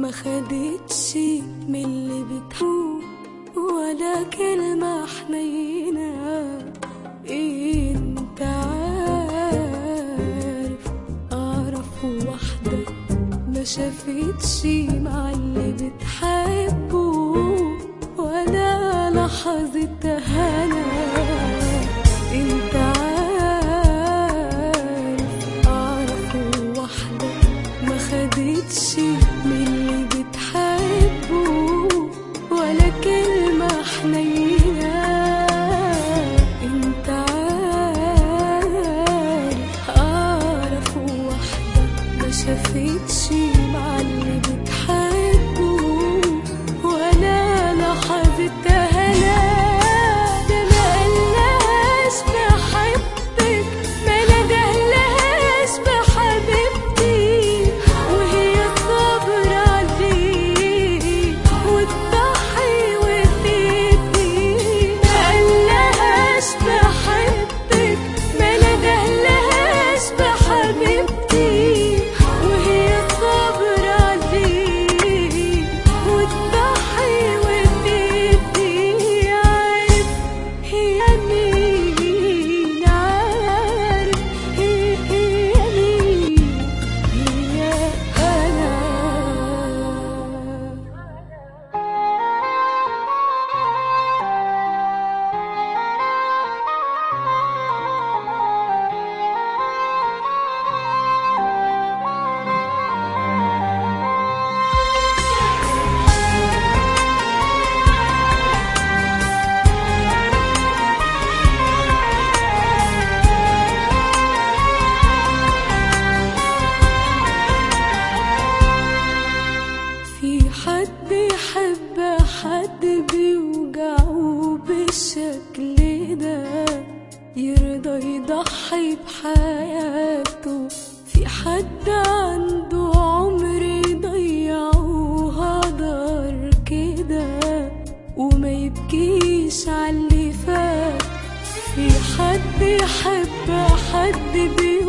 ما خدتش من اللي بتقول ولا كلمة حنينة انت عارف اعرف واحدة ما شافتش مع اللي بتحبه ولا لحظة هنا انت عارف اعرف واحدة ما خدتش من اللي بتحبه ولا كلمة حنينة انت عارف اعرف واحدة ما شافتش مع اللي بتحبه ولا لحظة هنا ده ما قالهاش بحبك ما ندهلهاش بحبيبتي وهي صابرة عليك وتضحي وتدي ما قالهاش بحبك ما ندهلهاش بحبيبتي وهي صابرة عليك وتضحي وتدي عارف هي مين عارف هي هي مين هي أنا في حد يحب حد بيوجعه بالشكل ده يرضى يضحي بحياته في حد عنده عمر يضيعه هدر كده وما يبكيش على اللي فات في حد يحب حد بيوجعه